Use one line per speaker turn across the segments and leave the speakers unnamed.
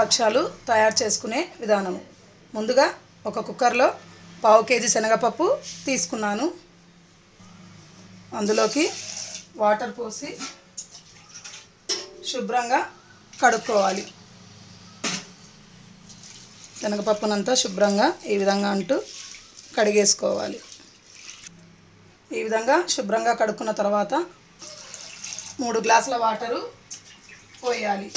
భక్ష్యాలు తయారు చేసుకునే విధానము ముందుగా ఒక కుక్కర్లో పావు కేజీ శనగపప్పు తీసుకున్నాను అందులోకి వాటర్ పోసి శుభ్రంగా కడుక్కోవాలి శనగపప్పునంతా శుభ్రంగా ఈ విధంగా అంటూ కడిగేసుకోవాలి ఈ విధంగా శుభ్రంగా కడుక్కున్న తర్వాత మూడు గ్లాసుల వాటరు పోయాలి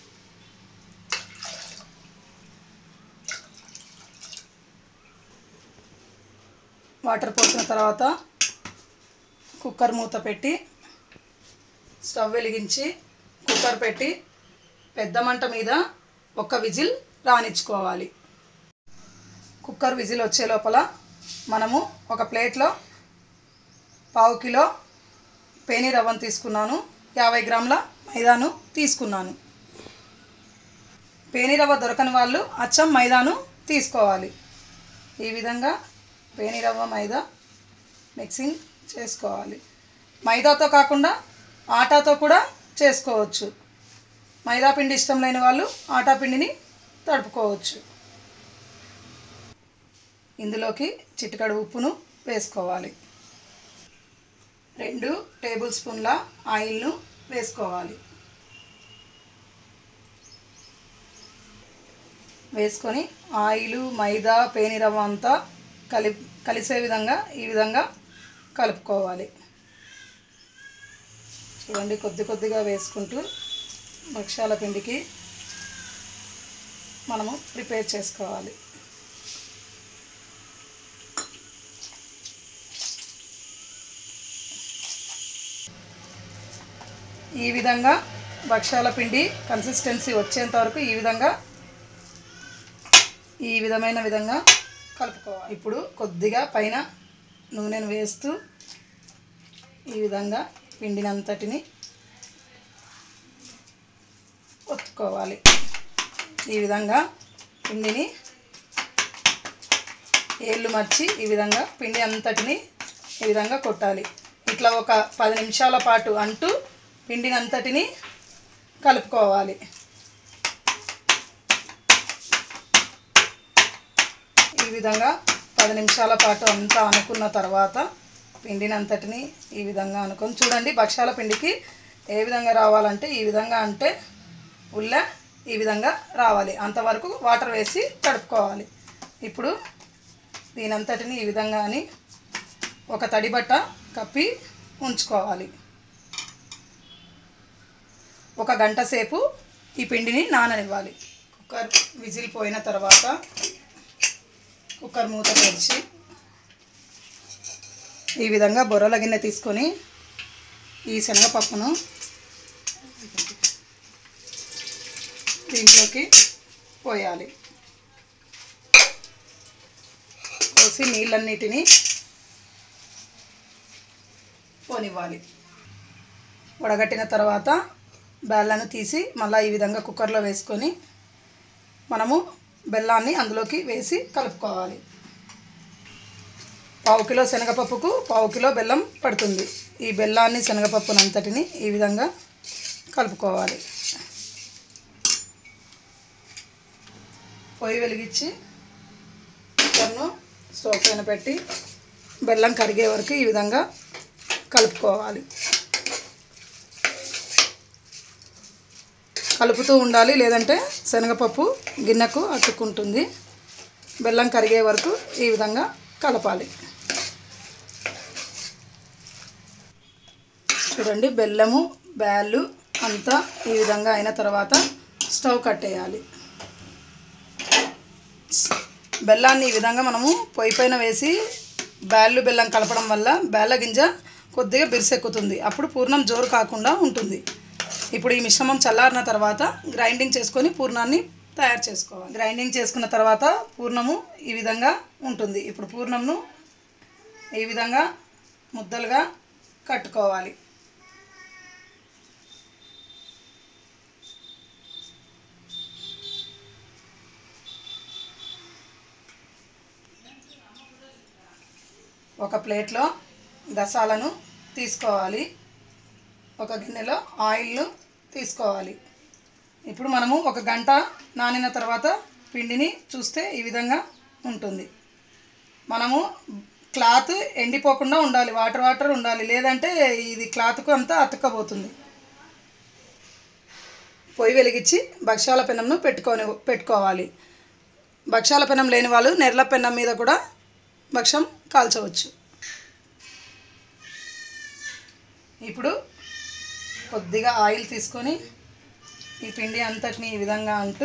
వాటర్ పోసిన తర్వాత కుక్కర్ మూత పెట్టి స్టవ్ వెలిగించి కుక్కర్ పెట్టి పెద్ద మంట మీద ఒక విజిల్ రానిచ్చుకోవాలి కుక్కర్ విజిల్ వచ్చే లోపల మనము ఒక ప్లేట్లో పావు కిలో పేని రవ్వను తీసుకున్నాను యాభై గ్రాముల మైదాను తీసుకున్నాను పేని రవ్వ దొరకని వాళ్ళు అచ్చం మైదాను తీసుకోవాలి ఈ విధంగా పేని రవ్వ మైదా మిక్సింగ్ చేసుకోవాలి మైదాతో కాకుండా ఆటాతో కూడా చేసుకోవచ్చు మైదా పిండి ఇష్టం లేని వాళ్ళు ఆటా పిండిని తడుపుకోవచ్చు ఇందులోకి చిటికడు ఉప్పును వేసుకోవాలి రెండు టేబుల్ స్పూన్ల ఆయిల్ను వేసుకోవాలి వేసుకొని ఆయిల్ మైదా పేనిరవ్వ అంతా కలి కలిసే విధంగా ఈ విధంగా కలుపుకోవాలి చూడండి కొద్ది కొద్దిగా వేసుకుంటూ భక్ష్యాల పిండికి మనము ప్రిపేర్ చేసుకోవాలి ఈ విధంగా భక్ష్యాల పిండి కన్సిస్టెన్సీ వచ్చేంత వరకు ఈ విధంగా ఈ విధమైన విధంగా కలుపుకోవాలి ఇప్పుడు కొద్దిగా పైన నూనెను వేస్తూ ఈ విధంగా పిండినంతటిని ఒత్తుకోవాలి ఈ విధంగా పిండిని ఏళ్ళు మర్చి ఈ విధంగా పిండి అంతటిని ఈ విధంగా కొట్టాలి ఇట్లా ఒక పది నిమిషాల పాటు అంటూ పిండిని అంతటిని కలుపుకోవాలి ఈ విధంగా పది నిమిషాల పాటు అంతా అనుకున్న తర్వాత పిండిని అంతటిని ఈ విధంగా అనుకొని చూడండి భక్ష్యాల పిండికి ఏ విధంగా రావాలంటే ఈ విధంగా అంటే ఉల్ల ఈ విధంగా రావాలి అంతవరకు వాటర్ వేసి తడుపుకోవాలి ఇప్పుడు దీనంతటిని ఈ విధంగా అని ఒక తడి బట్ట కప్పి ఉంచుకోవాలి ఒక గంట సేపు ఈ పిండిని నాననివ్వాలి కుక్కర్ విజిల్ పోయిన తర్వాత కుక్కర్ మూత తెరిచి ఈ విధంగా బొర్రల గిన్నె తీసుకొని ఈ శనగపప్పును దీంట్లోకి పోయాలి పోసి నీళ్ళన్నిటినీ పోనివ్వాలి వడగట్టిన తర్వాత బెల్లాన్ని తీసి మళ్ళీ ఈ విధంగా కుక్కర్లో వేసుకొని మనము బెల్లాన్ని అందులోకి వేసి కలుపుకోవాలి పావు కిలో శనగపప్పుకు పావు కిలో బెల్లం పడుతుంది ఈ బెల్లాన్ని శనగపప్పునంతటిని ఈ విధంగా కలుపుకోవాలి పొయ్యి వెలిగించి కుక్కర్ను స్టవ్ పైన పెట్టి బెల్లం కరిగే వరకు ఈ విధంగా కలుపుకోవాలి కలుపుతూ ఉండాలి లేదంటే శనగపప్పు గిన్నెకు అతుక్కుంటుంది బెల్లం కరిగే వరకు ఈ విధంగా కలపాలి చూడండి బెల్లము బ్యాళ్ళు అంతా ఈ విధంగా అయిన తర్వాత స్టవ్ కట్టేయాలి బెల్లాన్ని ఈ విధంగా మనము పొయ్యి పైన వేసి బ్యాళ్ళు బెల్లం కలపడం వల్ల బేళ్ళ గింజ కొద్దిగా బిరుసెక్కుతుంది అప్పుడు పూర్ణం జోరు కాకుండా ఉంటుంది ఇప్పుడు ఈ మిశ్రమం చల్లారిన తర్వాత గ్రైండింగ్ చేసుకొని పూర్ణాన్ని తయారు చేసుకోవాలి గ్రైండింగ్ చేసుకున్న తర్వాత పూర్ణము ఈ విధంగా ఉంటుంది ఇప్పుడు పూర్ణంను ఈ విధంగా ముద్దలుగా కట్టుకోవాలి ఒక ప్లేట్లో గసాలను తీసుకోవాలి ఒక గిన్నెలో ఆయిల్ను తీసుకోవాలి ఇప్పుడు మనము ఒక గంట నానిన తర్వాత పిండిని చూస్తే ఈ విధంగా ఉంటుంది మనము క్లాత్ ఎండిపోకుండా ఉండాలి వాటర్ వాటర్ ఉండాలి లేదంటే ఇది క్లాత్కు అంతా అతుక్కపోతుంది పొయ్యి వెలిగించి భక్ష్యాల పెనంను పెట్టుకొని పెట్టుకోవాలి భక్ష్యాల పెనం లేని వాళ్ళు నెర్ల పెనం మీద కూడా భక్ష్యం కాల్చవచ్చు ఇప్పుడు కొద్దిగా ఆయిల్ తీసుకొని ఈ పిండి అంతటిని ఈ విధంగా అంటూ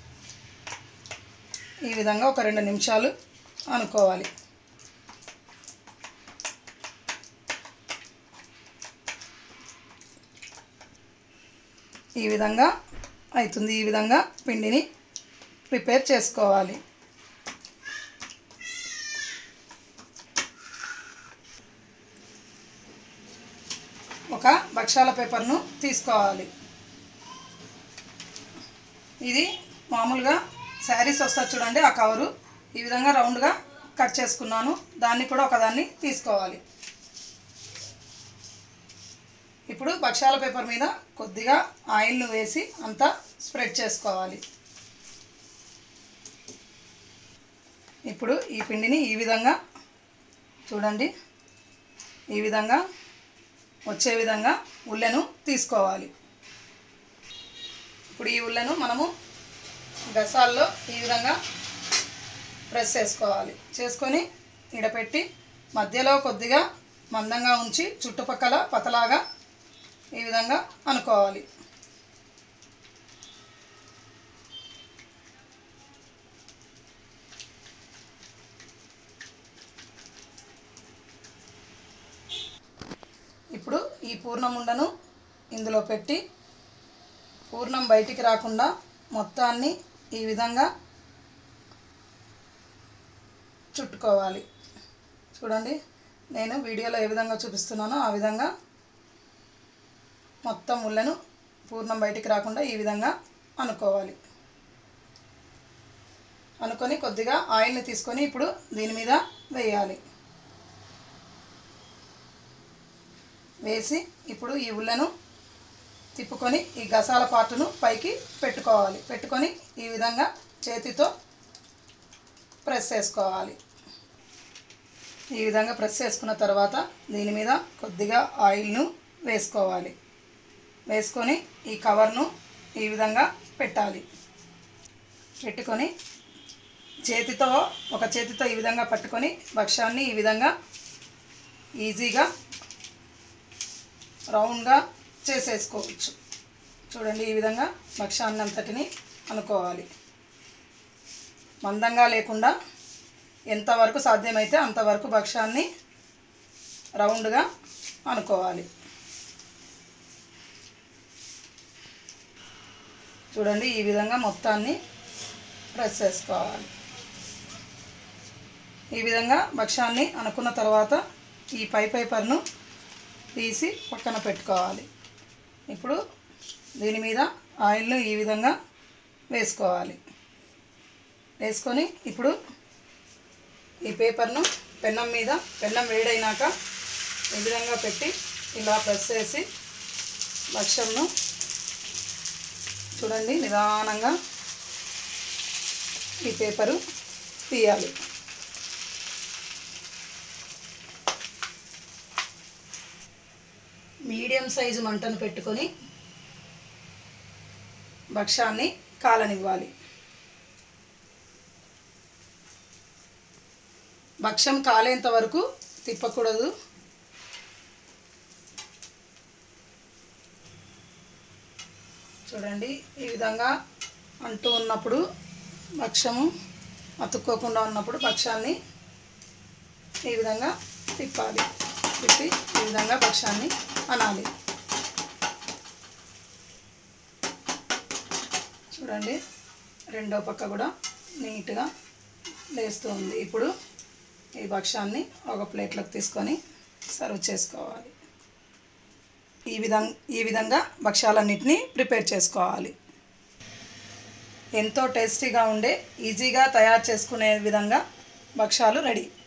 ఈ విధంగా ఒక రెండు నిమిషాలు అనుకోవాలి ఈ విధంగా అవుతుంది ఈ విధంగా పిండిని ప్రిపేర్ చేసుకోవాలి ఒక భక్షాల పేపర్ను తీసుకోవాలి ఇది మామూలుగా శారీస్ వస్తుంది చూడండి ఆ కవరు ఈ విధంగా రౌండ్గా కట్ చేసుకున్నాను దాన్ని కూడా ఒకదాన్ని తీసుకోవాలి ఇప్పుడు భక్షాల పేపర్ మీద కొద్దిగా ఆయిల్ను వేసి అంతా స్ప్రెడ్ చేసుకోవాలి ఇప్పుడు ఈ పిండిని ఈ విధంగా చూడండి ఈ విధంగా వచ్చే విధంగా ఉల్లెను తీసుకోవాలి ఇప్పుడు ఈ ఉల్లెను మనము గసాల్లో ఈ విధంగా ప్రెస్ చేసుకోవాలి చేసుకొని ఇడపెట్టి మధ్యలో కొద్దిగా మందంగా ఉంచి చుట్టుపక్కల పతలాగా ఈ విధంగా అనుకోవాలి ఇప్పుడు ఈ పూర్ణం ఉండను ఇందులో పెట్టి పూర్ణం బయటికి రాకుండా మొత్తాన్ని ఈ విధంగా చుట్టుకోవాలి చూడండి నేను వీడియోలో ఏ విధంగా చూపిస్తున్నానో ఆ విధంగా మొత్తం ముళ్ళను పూర్ణం బయటికి రాకుండా ఈ విధంగా అనుకోవాలి అనుకొని కొద్దిగా ఆయిల్ని తీసుకొని ఇప్పుడు దీని మీద వేయాలి వేసి ఇప్పుడు ఈ ఉల్లెను తిప్పుకొని ఈ గసాల పార్టును పైకి పెట్టుకోవాలి పెట్టుకొని ఈ విధంగా చేతితో ప్రెస్ చేసుకోవాలి ఈ విధంగా ప్రెస్ చేసుకున్న తర్వాత దీని మీద కొద్దిగా ఆయిల్ను వేసుకోవాలి వేసుకొని ఈ కవర్ను ఈ విధంగా పెట్టాలి పెట్టుకొని చేతితో ఒక చేతితో ఈ విధంగా పట్టుకొని భక్ష్యాన్ని ఈ విధంగా ఈజీగా రౌండ్గా చేసేసుకోవచ్చు చూడండి ఈ విధంగా భక్ష్యాన్ని అంతటిని అనుకోవాలి మందంగా లేకుండా ఎంతవరకు సాధ్యమైతే అంతవరకు భక్ష్యాన్ని రౌండ్గా అనుకోవాలి చూడండి ఈ విధంగా మొత్తాన్ని ప్రెస్ చేసుకోవాలి ఈ విధంగా భక్ష్యాన్ని అనుకున్న తర్వాత ఈ పై పేపర్ను తీసి పక్కన పెట్టుకోవాలి ఇప్పుడు దీని మీద ఆయిల్ను ఈ విధంగా వేసుకోవాలి వేసుకొని ఇప్పుడు ఈ పేపర్ను పెన్నం మీద పెన్నం వేడైనాక ఈ విధంగా పెట్టి ఇలా ప్రెస్ చేసి భక్ష్యంను చూడండి నిదానంగా ఈ పేపరు తీయాలి మీడియం సైజు మంటను పెట్టుకొని భక్ష్యాన్ని కాలనివ్వాలి భక్ష్యం కాలేంత వరకు తిప్పకూడదు చూడండి ఈ విధంగా అంటూ ఉన్నప్పుడు భక్ష్యము అతుక్కోకుండా ఉన్నప్పుడు భక్ష్యాన్ని ఈ విధంగా తిప్పాలి తిప్పి ఈ విధంగా భక్ష్యాన్ని అనాలి చూడండి రెండో పక్క కూడా నీట్గా లేస్తూ ఉంది ఇప్పుడు ఈ భక్ష్యాన్ని ఒక ప్లేట్లోకి తీసుకొని సర్వ్ చేసుకోవాలి ఈ విధంగా ఈ విధంగా భక్ష్యాలన్నిటినీ ప్రిపేర్ చేసుకోవాలి ఎంతో టేస్టీగా ఉండే ఈజీగా తయారు చేసుకునే విధంగా భక్ష్యాలు రెడీ